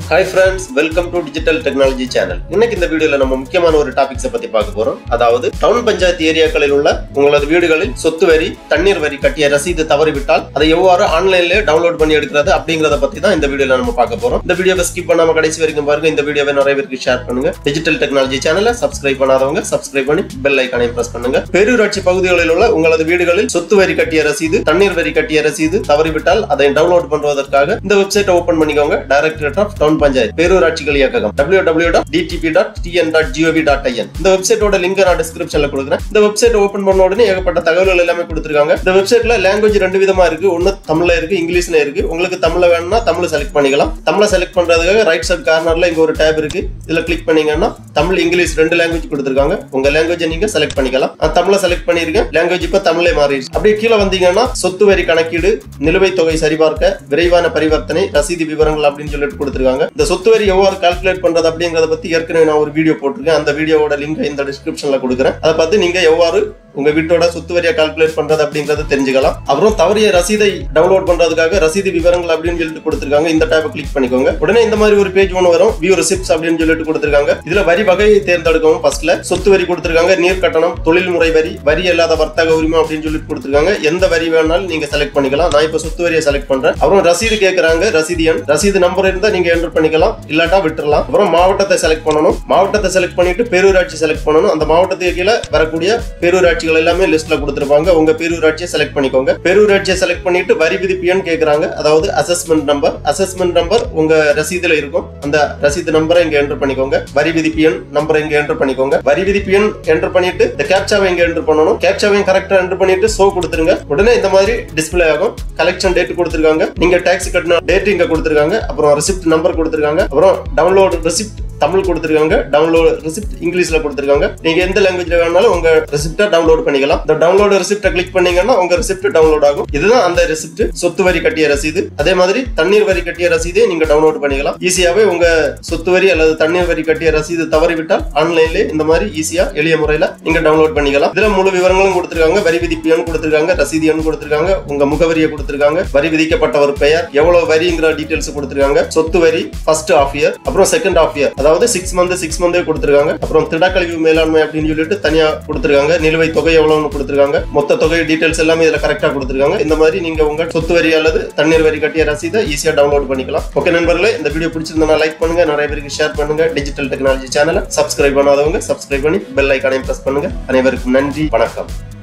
hi friends welcome to digital technology channel இன்னைக்கு இந்த வீடியோல நம்ம முக்கியமான ஒரு டாபிக்ஸை பத்தி பார்க்க போறோம் அதாவது டவுன் பஞ்சாயத்து ஏரியாக்களில் உள்ள உங்களது வீடுகளில் சொத்து வரி தண்ணீர் வரி கட்டிய ரசீது தவறிவிட்டால் அதை எவ்வாறு ஆன்லைன்ல டவுன்லோட் பண்ணி எடுக்கிறது அப்படிங்கறத பத்தி தான் இந்த வீடியோல நம்ம பார்க்க போறோம் இந்த வீடியோவை ஸ்கிப் பண்ணாம கடைசி வரைக்கும் பாருங்க இந்த வீடியோவை நிறைய பேருக்கு ஷேர் பண்ணுங்க டிஜிட்டல் டெக்னாலஜி சேனலை சப்ஸ்கிரைப் பண்ணாதவங்க சப்ஸ்கிரைப் பண்ணி பெல் ஐக்கானையும் பிரஸ் பண்ணுங்க பேரூராட்சி பகுதிகளில் உள்ள உங்களது வீடுகளில் சொத்து வரி கட்டிய ரசீது தண்ணீர் வரி கட்டிய ரசீது தவறிவிட்டால் அதை டவுன்லோட் பண்றதற்காக இந்த வெப்சைட்டை ஓபன் பண்ணிக்கோங்க டைரக்டரேட் ஆஃப் டவுன் பஞ்சாயத் பேரூராட்சிகள் இயக்ககம் W W dot DTP dot TN dot GOV dot IN இந்த வெப்சைட்டோட லிங்க் நான் டிஸ்கிரிப்ஷன்ல கொடுக்குறேன் இந்த வெப்சைட் ஓபன் பண்ண உடனே ஏகப்பட்ட தகவல்கள் எல்லாமே கொடுத்துருக்காங்க இந்த வெப்சைட்ல லாங்குவேஜ் ரெண்டு விதமா இருக்கு ஒன்னு தமிழ்ல இருக்கு இங்கிலீஷ்ல இருக்கு உங்களுக்கு தமிழ்ல வேணும்னா தமிழ் செலக்ட் பண்ணிக்கலாம் தமிழை செலக்ட் பண்றதுக்காக ரைட் சைட் கார்னர்ல இங்க ஒரு டேப் இருக்கு இதுல கிளிக் பண்ணீங்கன்னா தமிழ் இங்கிலீஷ் ரெண்டு லாங்குவேஜ் கொடுத்துருக்காங்க உங்க லாங்குவேஜ் நீங்க செலக்ட் பண்ணிக்கலாம் நான் தமிழை செலக்ட் பண்ணிருக்கேன் லாங்குவேஜ் இப்ப தமிழே மாறிடுச்சு அப்படியே கீழே வந்தீங்கன்னா சொத்து வரி கணக்கீடு நிலுவைத் தொகை சரிபார்க்க விரைவான பரிவர்த்தனை ரசீது விவரங்கள் அப்படின்னு சொல்லிட்டு கொடுத்துருக்காங்க இந்த சொத்து வரி எவ்வாறு கால்குலேட் பண்றது அப்படிங்கறத பத்தி ஏற்கனவே நான் ஒரு வீடியோ போட்டிருக்கேன் அந்த வீடியோவோட லிங்க் இந்த டிஸ்கிரிப்ஷன்ல கொடுக்குறேன் அதை பார்த்து நீங்க எவ்வாறு உங்க வீட்டோட சொத்து வரியை கால்குலேட் பண்றது அப்படிங்கறத தெரிஞ்சுக்கலாம் அப்புறம் தவறிய ரசீதை டவுன்லோட் பண்றதுக்காக ரசீது விவரங்கள் அப்படின்னு சொல்லிட்டு கொடுத்துருக்காங்க இந்த டேப்பை கிளிக் பண்ணிக்கோங்க உடனே இந்த மாதிரி ஒரு பேஜ் ஒன்று வரும் வியூ ரிசிப்ட்ஸ் அப்படின்னு சொல்லிட்டு கொடுத்துருக்காங்க இதுல வரி வகையை தேர்ந்தெடுக்கவும் ஃபர்ஸ்ட்ல சொத்து வரி கொடுத்துருக்காங்க நீர் கட்டணம் தொழில்முறை வரி வரி இல்லாத வர்த்தக உரிமை அப்படின்னு சொல்லிட்டு கொடுத்துருக்காங்க எந்த வரி வேணாலும் நீங்க செலக்ட் பண்ணிக்கலாம் நான் இப்ப சொத்து வரியை செலக்ட் பண்றேன் அப்புறம் ரசீது கேட்கறாங்க ரசீது எண் ரசீது நம்பர் இருந்தா நீங்க என்டர் பண்ணிக்கலாம் இல்லாட்டா விட்டுறலாம் அப்புறம் மாவட்டத்தை செலக்ட் பண்ணணும் மாவட்டத்தை செலக்ட் பண்ணிட்டு பேரூராட்சி செலக்ட் பண்ணணும் அந்த மாவட்டத்துக்கு கீழே வரக்கூடிய பேரூராட்சிகள் எல்லாமே லிஸ்ட்ல கொடுத்துருப்பாங்க உங்க பேரூராட்சியை செலக்ட் பண்ணிக்கோங்க பேரூராட்சியை செலக்ட் பண்ணிட்டு வரி விதிப்பு எண் கேட்கறாங்க அதாவது அசஸ்மெண்ட் நம்பர் அசஸ்மெண்ட் நம்பர் உங்க ரசீதுல இருக்கும் அந்த ரசீது நம்பரை இங்க என்டர் பண்ணிக்கோங்க வரி விதிப்பு எண் நம்பரை இங்க என்டர் பண்ணிக்கோங்க வரி விதிப்பு எண் என்டர் பண்ணிட்டு இந்த கேப்சாவை இங்க என்டர் பண்ணணும் கேப்சாவையும் கரெக்டா என்டர் பண்ணிட்டு ஷோ கொடுத்துருங்க உடனே இந்த மாதிரி டிஸ்ப்ளே ஆகும் கலெக்ஷன் டேட் கொடுத்துருக்காங்க நீங்க டாக்ஸ் கட்டின டேட் இங்க கொடுத்துருக்காங்க அப்புறம் ரிசிப்ட் நம்பர் கொடுத்துருக்காங்க அப்புறம் டவுன்லோட் ரிசிப்ட் தமிழ் கொடுத்துருக்காங்க டவுன்லோட் ரிசிப்ட் இங்கிலீஷ்ல கொடுத்துருக்காங்க நீங்க எந்த லாங்குவேஜ்ல வேணாலும் உங்க ரிசிப்டை டவுன்லோட் பண்ணிக்கலாம் இந்த டவுன்லோட் ரிசிப்டை கிளிக் பண்ணீங்கன்னா உங்க ரிசிப்ட் டவுன்லோட் ஆகும் இதுதான் அந்த ரிசிப்ட் சொத்து வரி கட்டிய ரசீது அதே மாதிரி தண்ணீர் வரி கட்டிய ரசீதை நீங்க டவுன்லோட் பண்ணிக்கலாம் ஈஸியாவே உங்க சொத்து வரி அல்லது தண்ணீர் வரி கட்டிய ரசீது தவறிவிட்டால் ஆன்லைன்ல இந்த மாதிரி ஈஸியா எளிய முறையில நீங்க டவுன்லோட் பண்ணிக்கலாம் இதுல முழு விவரங்களும் கொடுத்துருக்காங்க வரி விதிப்பு எண் கொடுத்துருக்காங்க ரசீது எண் கொடுத்துருக்காங்க உங்க முகவரியை கொடுத்துருக்காங்க வரி விதிக்கப்பட்ட ஒரு பெயர் எவ்வளவு வரிங்கிற டீடைல்ஸ் கொடுத்துருக்காங்க சொத்து வரி ஃபர்ஸ்ட் ஆஃப் இயர் அப்புறம் செகண்ட் ஆஃப் இயர் அதாவது சிக்ஸ் மந்த் சிக்ஸ் மந்தே கொடுத்துருக்காங்க அப்புறம் திடக்கழிவு மேலாண்மை அப்படின்னு சொல்லிட்டு தனியா கொடுத்துருக்காங்க நிலுவை தொகை எவ்வளவுன்னு கொடுத்துருக்காங்க மொத்த தொகை டீடைல்ஸ் எல்லாமே இதுல கரெக்டா கொடுத்துருக்காங்க இந்த மாதிரி நீங்க உங்க சொத்து வரி அல்லது தண்ணீர் வரி கட்டிய ரசீதை ஈஸியா டவுன்லோட் பண்ணிக்கலாம் ஓகே நண்பர்களே இந்த வீடியோ பிடிச்சிருந்தா லைக் பண்ணுங்க நிறைய பேருக்கு ஷேர் பண்ணுங்க டிஜிட்டல் டெக்னாலஜி சேனலை சப்ஸ்கிரைப் பண்ணாதவங்க சப்ஸ்கிரைப் பண்ணி பெல் ஐக்கானையும் பிரஸ் பண்ணுங்க அனைவருக்கும் நன்றி வணக்கம்